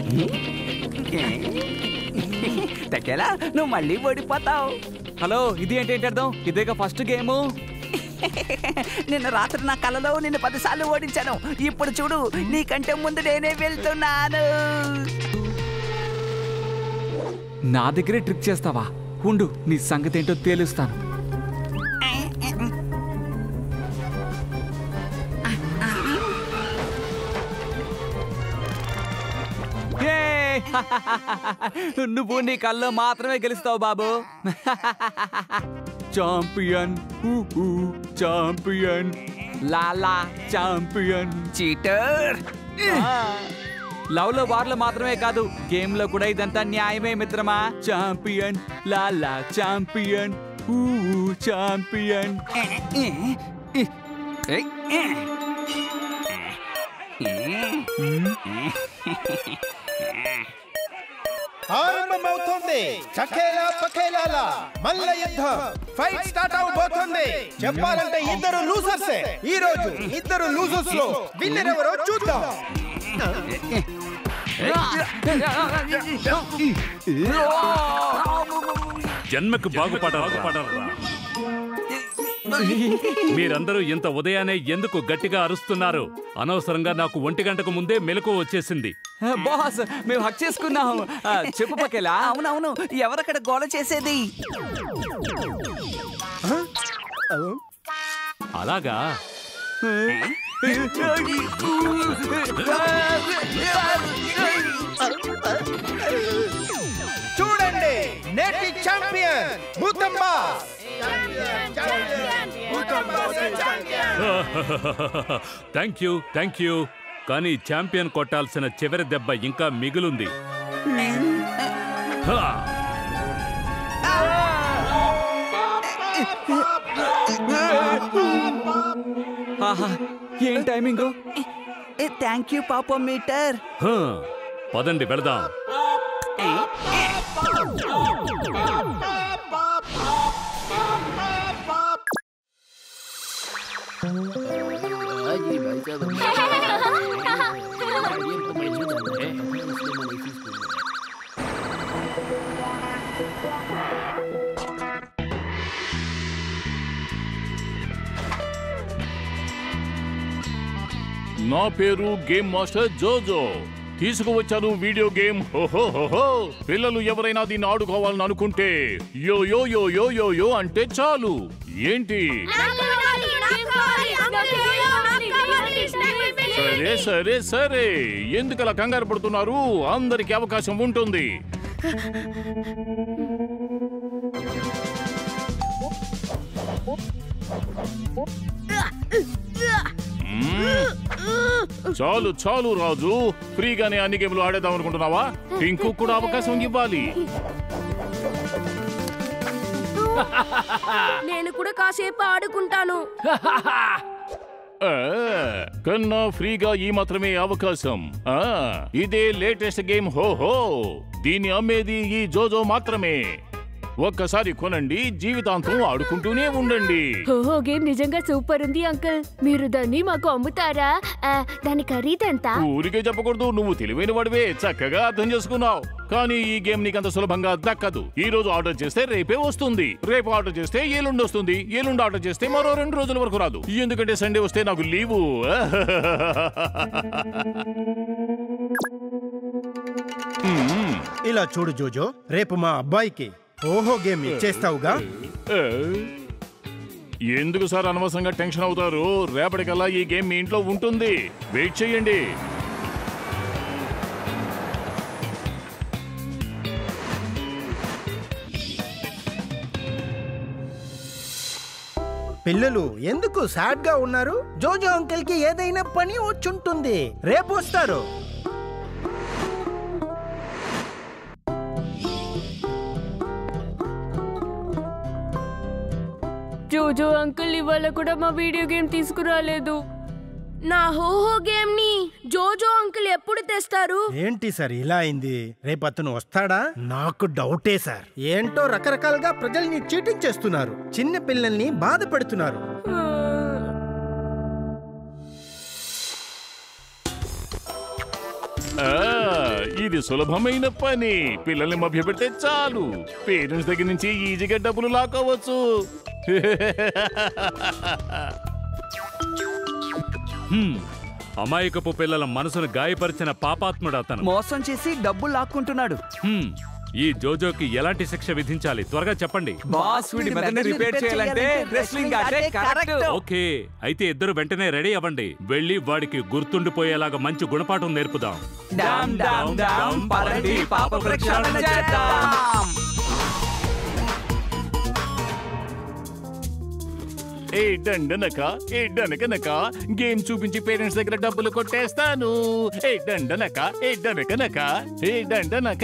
తకేలా నువ్వు మళ్ళీ ఓడిపోతావు హలో ఇది ఏంటి ఏంటి అర్థం ఇదేగా ఫస్ట్ గేమ్ నిన్న రాత్రి నా కలలో నిన్ను పదిసార్లు ఓడించాను ఇప్పుడు చూడు నీకంటే ముందు నేనే వెళ్తున్నాను నా దగ్గరే ట్రిక్ చేస్తావా ఉండు నీ సంగతి ఏంటో తేలుస్తాను ఏ! నువ్వు నీ కల్లో మాత్రమే గెలుస్తావు బాబు చాంపియన్ చాంపియన్ లాలా చాంపియన్ చీటర్ లవ్ లో వార్లో మాత్రమే కాదు గేమ్ లో కూడా ఇదంతా న్యాయమే మిత్రమా చాంపియన్ లాలా చాంపియన్ చాంపియన్ ఆరంభమవుతుంది చకేలా పకేలాలా మల్ల యుద్ధం ఫైట్ స్టార్ట్ అవబోతుంది చెప్పాలంటే ఇద్దరు లూజర్సే ఈ రోజు ఇద్దరు లూజర్స్ లో విన్నర్ ఎవరో చూద్దాం జన్మకు బాగుపడరా మీరందరూ ఇంత ఉదయాన్నే ఎందుకు గట్టిగా అరుస్తున్నారు అనవసరంగా నాకు ఒంటి గంటకు ముందే మెలకు వచ్చేసింది బాస్ మేము హక్ చేసుకున్నాం ఆ, చెప్పు పకేలా అవునవును ఎవరక్కడ గోల చేసేది అలాగా చూడండి నేటి ఛాంపియన్ భూతంబా థ్యాంక్ యూ థ్యాంక్ యూ కానీ ఛాంపియన్ కొట్టాల్సిన చివరి దెబ్బ ఇంకా మిగులుంది హా! ఆహా ఏం టైమింగ్ థ్యాంక్ యూ పాపం మీటర్ హా! పదండి వెళదాం నా పేరు గేమ్ మాస్టర్ జోజో తీసుకువచ్చాను వీడియో గేమ్ హోహో పిల్లలు ఎవరైనా దీన్ని ఆడుకోవాలని అనుకుంటే యో యో యో యో యో యో అంటే చాలు ఏంటి సరే సరే సరే ఎందుకలా కంగారు పడుతున్నారు అందరికి అవకాశం ఉంటుంది చాలు చాలు రాజు ఫ్రీగానే అన్ని గేమ్లు ఆడేద్దాం అనుకుంటున్నావా టింకు కూడా అవకాశం ఇవ్వాలి నేను కూడా కాసేపు ఆడుకుంటాను ఆ, కన్నా ఫ్రీగా ఈ మాత్రమే అవకాశం ఆ ఇదే లేటెస్ట్ గేమ్ హోహో దీన్ని అమ్మేది ఈ జోజో మాత్రమే ఒక్కసారి కొనండి జీవితాంతం ఆడుకుంటూనే ఉండండి ఓహో గేమ్ నిజంగా సూపర్ ఉంది అంకుల్ మీరు దాన్ని మాకు అమ్ముతారా ఆ, దాని ఖరీదెంత ఊరికే చెప్పకూడదు నువ్వు తెలివైన వాడివే చక్కగా అర్థం చేసుకున్నావు కానీ ఈ గేమ్ నీకంత సులభంగా దక్కదు ఈ రోజు ఆర్డర్ చేస్తే రేపే వస్తుంది రేపు ఆర్డర్ చేస్తే ఎల్లుండి వస్తుంది ఎల్లుండి ఆర్డర్ చేస్తే మరో రెండు రోజుల వరకు రాదు ఎందుకంటే సండే వస్తే నాకు లీవు మ్మ్. ఇలా చూడు జోజో రేపు మా అబ్బాయికి ఓహో గేమ్ ఇచ్చేస్తావుగా ఏ? ఎందుకు సార్ అనవసరంగా టెన్షన్ అవుతారు రేపటికల్లా ఈ గేమ్ మీ ఇంట్లో ఉంటుంది వెయిట్ చేయండి పిల్లలు ఎందుకు సాడ్ గా ఉన్నారు జోజో అంకిల్ కి ఏదైనా పని వచ్చుంటుంది రేపు వస్తారు జోజో అంకుల్ ఇవాళ కూడా మా వీడియో గేమ్ తీసుకురాలేదు నా హోహో గేమ్ ని జోజో అంకుల్ ఎప్పుడు తెస్తారు ఏంటి సార్ ఇలా అయింది రేపు అతను వస్తాడా నాకు డౌటే సార్ ఏంటో రకరకాలుగా ప్రజల్ని చీటింగ్ చేస్తున్నారు చిన్న పిల్లల్ని బాధ పెడుతున్నారు ఆ, ఈ ఇది సులభమైన పని పిల్లల్ని మభ్యపెడితే చాలు పేరెంట్స్ దగ్గర నుంచి ఈజీగా డబ్బులు లాక్కోవచ్చు హ్మ్. అమాయకపు పిల్లల మనసును గాయపరిచిన పాపాత్ముడు అతను మోసం చేసి డబ్బులు లాక్కుంటున్నాడు హ్మ్. ఈ జోజోకి ఎలాంటి శిక్ష విధించాలి త్వరగా చెప్పండి బాస్ వీడి మెదడుని రిపేర్ చేయాలంటే రెస్లింగ్ ఆటే కరెక్ట్ ఓకే అయితే ఇద్దరు వెంటనే రెడీ అవ్వండి వెళ్ళి వాడికి గుర్తుండిపోయేలాగా మంచి గుణపాఠం నేర్పుదాం డామ్ డామ్ డామ్ పదండి పాప ప్రక్షాళన చేద్దాం ఏ దండనక ఏ డనకనక గేమ్ చూపించి పేరెంట్స్ దగ్గర డబ్బులు కొట్టేస్తాను ఏ దండనక ఏ డనకనక ఏ దండనక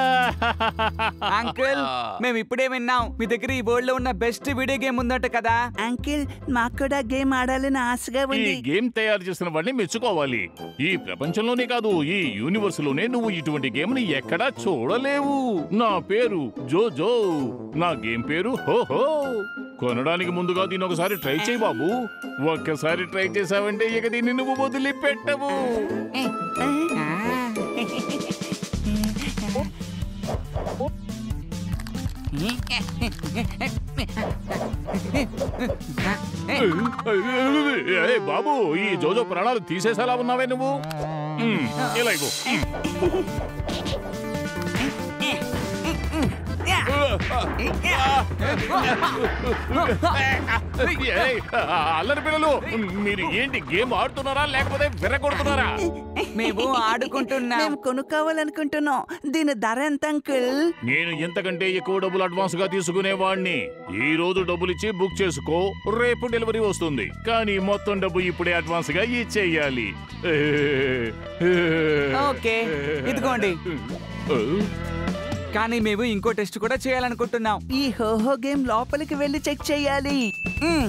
అంకుల్ మేము ఇప్పుడే విన్నాం మీ దగ్గర ఈ వరల్డ్ లో ఉన్న బెస్ట్ వీడియో గేమ్ ఉందంట కదా అంకిల్ మాకు కూడా గేమ్ ఆడాలని ఆశగా ఈ ఉంది గేమ్ తయారు చేసిన వాడిని మెచ్చుకోవాలి ఈ ప్రపంచంలోనే కాదు ఈ యూనివర్స్ లోనే నువ్వు ఇటువంటి గేమ్ ని ఎక్కడా చూడలేవు నా పేరు జోజో నా గేమ్ పేరు హోహో కొనడానికి ముందుగా దీని ఒకసారి ట్రై చేయి బాబు ఒక్కసారి ట్రై చేసావంటే ఇక దీన్ని నువ్వు వదిలిపెట్టవు ఏయ్ బాబు ఈ జోజో ప్రాణాలు తీసేసేలా ఉన్నావే నువ్వు మ్, ఇలా ఇవ్వు. ఏయ్, అల్లరి పిల్లలు మీరు ఏంటి గేమ్ ఆడుతున్నారా లేకపోతే విరగొడుతున్నారా మేము ఆడుకుంటున్నాం మేము కొనుక్కోవాలనుకుంటున్నాం దీని ధర ఎంత అంకుల్ నేను ఎంతకంటే ఎక్కువ డబ్బులు అడ్వాన్స్ గా తీసుకునేవాడిని ఈ రోజు డబ్బులు ఇచ్చి బుక్ చేసుకో రేపు డెలివరీ వస్తుంది కానీ మొత్తం డబ్బు ఇప్పుడే అడ్వాన్స్ గా ఇచ్చేయాలి ఓకే ఇదిగోండి కానీ మేము ఇంకో టెస్ట్ కూడా చేయాలనుకుంటున్నాం ఈ హోహో గేమ్ లోపలికి వెళ్ళి చెక్ చేయాలి మ్,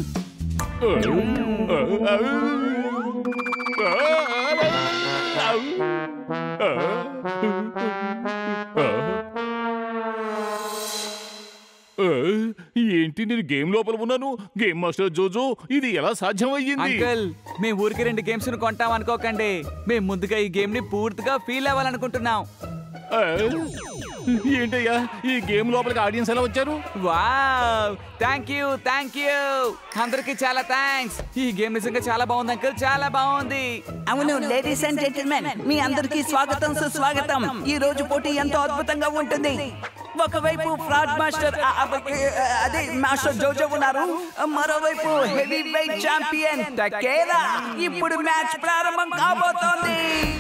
ఏంటి నేను గేమ్ లోపల ఉన్నాను గేమ్ మాస్టర్ జోజో ఇది ఎలా సాధ్యం అయ్యింది అంకుల్ మేము ఊరికి రెండు గేమ్స్ ను కొంటాం అనుకోకండి మేము ముందుగా ఈ గేమ్ ని పూర్తిగా ఫీల్ అవ్వాలనుకుంటున్నాం ఆ, ఏంటయ్యా ఈ గేమ్ లోపలికి ఆడియన్స్ ఎలా వచ్చారు wow thank you thank you అందరికి చాలా థ్యాంక్స్ ఈ గేమ్ నిజంగా చాలా బాగుంది అంకుల్ చాలా బాగుంది అవును లేడీస్ అండ్ జెంటిల్మెన్ మీ అందరికీ స్వాగతం సుస్వాగతం ఈ రోజు పోటీ ఎంతో అద్భుతంగా ఉంటుంది ఒకవైపు ఫ్రాడ్ మాస్టర్ ఆ, ఆ, ఆ, అదే మాస్టర్ జోజో ఉన్నారు మరోవైపు హెవీ వెయిట్ ఛాంపియన్ టకేలా ఇప్పుడు మ్యాచ్ ప్రారంభం కాబోతోంది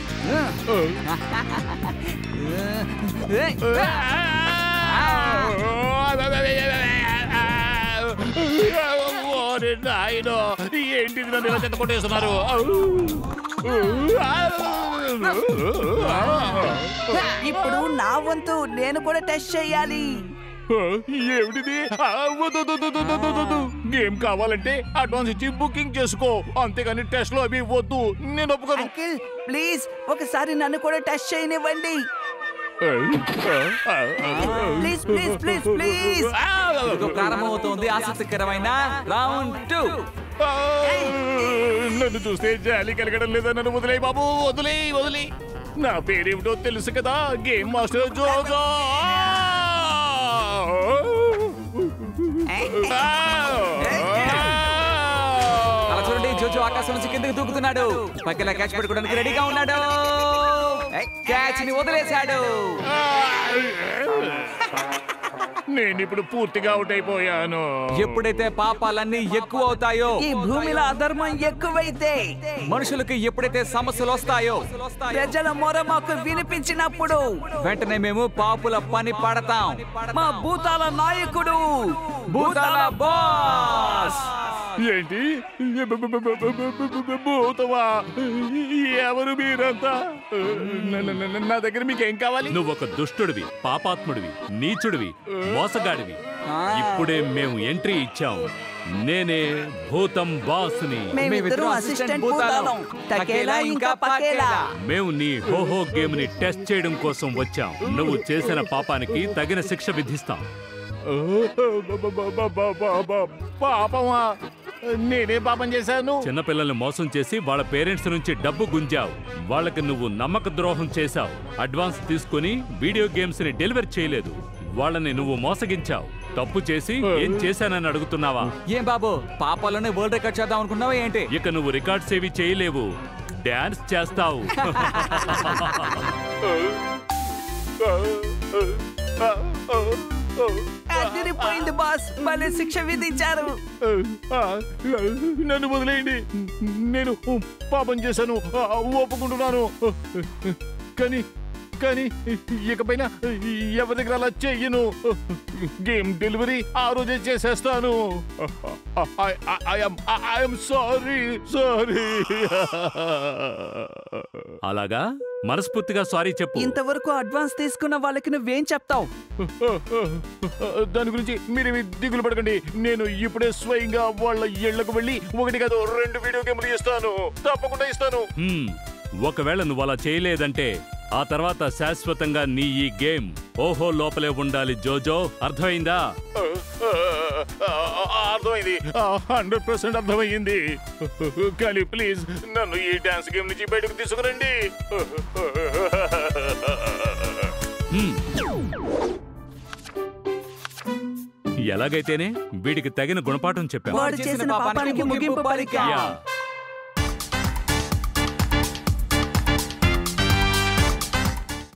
ఏయ్, ఓరి నాయనో, ఏంటిది నన్ను ఇలా చెత్త కొట్టేస్తున్నారు ఇప్పుడు నా వంతు నేను కూడా టెస్ట్ చేయాలి ఏమిటిది ఆ, వద్దు, వద్దు, వద్దు, వద్దు, వద్దు, వద్దు. గేమ్ కావాలంటే అడ్వాన్స్ ఇచ్చి బుకింగ్ చేసుకో అంతేగాని టెస్ట్ లో అవి వద్దు నేను ఒప్పుకోను అంకిల్ ప్లీజ్ ఒకసారి నన్ను కూడా టెస్ట్ చేయనివ్వండి ప్లీజ్ ప్లీజ్ ప్లీజ్ ప్లీజ్ ఇదిగో ప్రారంభమవుతోంది ఆసక్తికరమైన రౌండ్ టూ నన్ను చూస్తే జాలి కలగడం లేదా నన్ను వదిలే బాబు వదిలే వదిలే నా పేరేమిటో తెలుసు కదా గేమ్ మాస్టర్ జోజో అలా చూడండి జోజో ఆకాశం నుంచి కిందకి దూకుతున్నాడు పక్కన క్యాచ్ పెట్టుకోవడానికి రెడీగా ఉన్నాడు క్యాచ్ ని వదిలేశాడు నేను ఇప్పుడు పూర్తిగా అవుట్ అయిపోయాను ఎప్పుడైతే పాపాలన్నీ ఎక్కువ అవుతాయో ఈ భూమిలో అధర్మం ఎక్కువైతే మనుషులకు ఎప్పుడైతే సమస్యలు వస్తాయో ప్రజల మొర మాకు వినిపించినప్పుడు వెంటనే మేము పాపుల పని పడతాం మా భూతాల నాయకుడు భూతాల బాస్ ఏంటి భూతమా ఎవరు మీరంతా న- న- న- నా దగ్గర మీకు ఏం కావాలి నువ్వు ఒక దుష్టుడివి పాపాత్ముడివి నీచుడివి మోసగాడివి ఇప్పుడే మేము ఎంట్రీ ఇచ్చాం నేనే భూతం బాస్ని మేమిద్దరం అసిస్టెంట్ భూతాలం టకేలా ఇంకా పకేలా మేము నీ హోహో గేమ్ ని టెస్ట్ చేయడం కోసం వచ్చాం నువ్వు చేసిన పాపానికి తగిన శిక్ష విధిస్తాం పాపమా నేనే పాపం చేశాను చిన్నపిల్లల్ని మోసం చేసి వాళ్ళ పేరెంట్స్ నుంచి డబ్బు గుంజావు వాళ్ళకి నువ్వు నమ్మక ద్రోహం చేశావు అడ్వాన్స్ తీసుకుని వీడియో గేమ్స్ ని డెలివరీ చేయలేదు వాళ్ళని నువ్వు మోసగించావు తప్పు చేసి ఏం చేశానని అడుగుతున్నావా ఏం బాబు పాపాలోనే వరల్డ్ రికార్డ్ చేద్దాం అనుకున్నావా ఏంటి ఇక నువ్వు రికార్డ్స్ ఏవి చేయలేవు డాన్స్ చేస్తావు అదిరిపోయింది బాస్ భలే శిక్ష విధించారు నన్ను వదిలేయండి నేను పాపం చేశాను ఒప్పుకుంటున్నాను కానీ కానీ ఇకపైన ఎవరి దగ్గర అలా చెయ్యను గేమ్ డెలివరీ ఆ రోజే చేసేస్తాను ఐఎమ్ సారీ సారీ అలాగా మనస్ఫూర్తిగా సారీ చెప్పు ఇంతవరకు అడ్వాన్స్ తీసుకున్న వాళ్ళకి నువ్వేం చెప్తావు దాని గురించి మీరేమి దిగులు పడకండి నేను ఇప్పుడే స్వయంగా వాళ్ళ ఇళ్లకు వెళ్ళి ఒకటి కాదు రెండు వీడియో గేమ్లు ఇస్తాను తప్పకుండా ఇస్తాను హ్మ్, ఒకవేళ నువ్వు అలా చేయలేదంటే ఆ తర్వాత శాశ్వతంగా నీ ఈ గేమ్ ఓహో లోపలే ఉండాలి జోజో అర్థమైందా అర్థమైంది హండ్రెడ్ పర్సెంట్ అర్థమైంది కానీ ప్లీజ్ నన్ను ఈ డాన్స్ గేమ్ నుంచి బయటకు తీసుకురండి హ్మ్. ఎలాగైతేనే వీడికి తగిన గుణపాఠం చెప్పాను వాడు చేసిన పాపానికి ముగింపు పలికా యా